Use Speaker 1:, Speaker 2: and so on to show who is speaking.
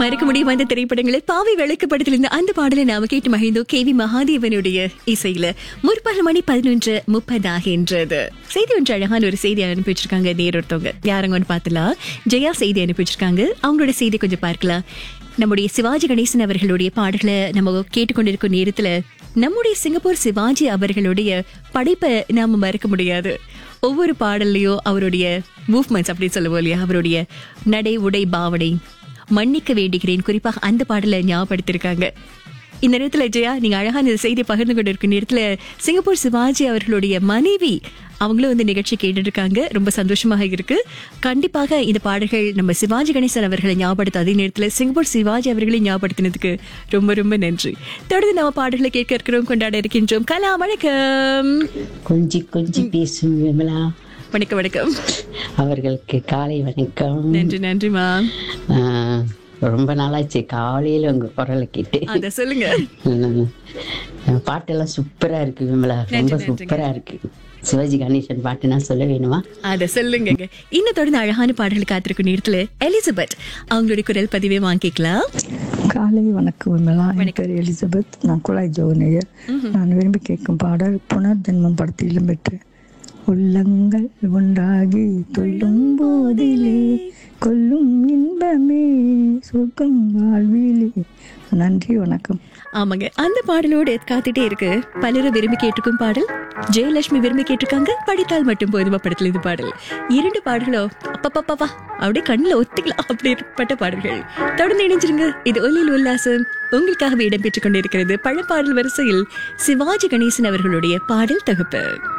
Speaker 1: மறக்க முடியும் அந்த திரைப்படங்களில் பாவை விளக்கப்படத்திலிருந்து அந்த பாடலை நாம கேட்டு மகிழ்ந்தோம் கே வி மகாதேவனுடைய இசையில முற்பகல் மணி பதினொன்று முப்பதாகின்றது செய்தி ஒன்று அழகான ஒரு செய்தி அனுப்பி வச்சிருக்காங்க நேர் ஒருத்தவங்க யாருங்கன்னு பார்த்துலாம் ஜெயா செய்தி அனுப்பி வச்சிருக்காங்க அவங்களோட செய்தி கொஞ்சம் பார்க்கலாம் நம்முடைய சிவாஜி கணேசன் அவர்களுடைய பாடல்களை நம்ம கேட்டுக்கொண்டிருக்கும் நேரத்துல நம்முடைய சிங்கப்பூர் சிவாஜி அவர்களுடைய படைப்பை நாம மறக்க முடியாது ஒவ்வொரு பாடல்லையும் அவருடைய மூவ்மெண்ட்ஸ் அப்படின்னு சொல்லுவோம் இல்லையா அவருடைய நடை உடை பாவனை மன்னிக்க வேண்டுகிறேன் குறிப்பாக அந்த பாடலை ஞாபகப்படுத்திருக்காங்க இந்த நேரத்துல ஜெயா நீங்க அழகான இந்த செய்தியை பகிர்ந்து கொண்டு இருக்கும் நேரத்துல சிங்கப்பூர் சிவாஜி அவர்களுடைய மனைவி அவங்களும் வந்து நிகழ்ச்சி கேட்டுட்டு இருக்காங்க ரொம்ப சந்தோஷமாக இருக்கு கண்டிப்பாக இந்த பாடல்கள் நம்ம சிவாஜி கணேசன் அவர்களை ஞாபகப்படுத்த அதே நேரத்துல சிங்கப்பூர் சிவாஜி அவர்களை ஞாபகப்படுத்தினதுக்கு ரொம்ப ரொம்ப நன்றி தொடர்ந்து நம்ம பாடல்களை கேட்க இருக்கிறோம் கொண்டாட இருக்கின்றோம் கலா வணக்கம்
Speaker 2: கொஞ்சி கொஞ்சி பேசும் விமலா
Speaker 1: வணக்கம் வணக்கம்
Speaker 2: அவர்களுக்கு காலை வணக்கம்
Speaker 1: நன்றி நன்றிமா
Speaker 2: ஆஹ், ரொம்ப நாளாச்சு காலையில உங்க குரலை கேட்டு
Speaker 1: அத சொல்லுங்க
Speaker 2: உம், பாட்டெல்லாம் சூப்பரா இருக்கு விமலா ரொம்ப சூப்பரா இருக்கு சிவாஜி கணேசன் பாட்டு நான் சொல்ல வேணுமா
Speaker 1: அத சொல்லுங்க இன்னும் தொடர்ந்து அழகான பாடல்கள் காத்திருக்கும் நேரத்துல எலிசபெத் அவங்களுடைய குரல் பதிவை வாங்கிக்கலாம்
Speaker 3: காலை வணக்கம் விமலா என் பேர் எலிசபெத் நான் குழாய் ஜோகநேயர் நான் விரும்பி கேட்கும் பாடல் புனர்ஜென்மம் படத்தில் இடம்பெற்று உள்ளங்கள் ஒன்றாகி துள்ளும் போதிலே கொல்லும் இன்பமே சுகம் வாழ்விலே நன்றி வணக்கம்
Speaker 1: ஆமாங்க அந்த பாடலோடு காத்துட்டே இருக்கு பலரும் விரும்பி கேட்டிருக்கும் பாடல் ஜெயலட்சுமி விரும்பி கேட்டிருக்காங்க படித்தால் மட்டும் போதுமா படத்துல இது பாடல் இரண்டு பாடலோ அப்பப்பப்பா அப்படியே கண்ணுல ஒத்திக்கலாம் அப்படிப்பட்ட பாடல்கள் தொடர்ந்து இணைஞ்சிருங்க இது ஒலியில் உல்லாசம் உங்களுக்காகவே இடம்பெற்றுக் கொண்டிருக்கிறது பழப்பாடல் வரிசையில் சிவாஜி கணேசன் அவர்களுடைய பாடல் தொகுப்பு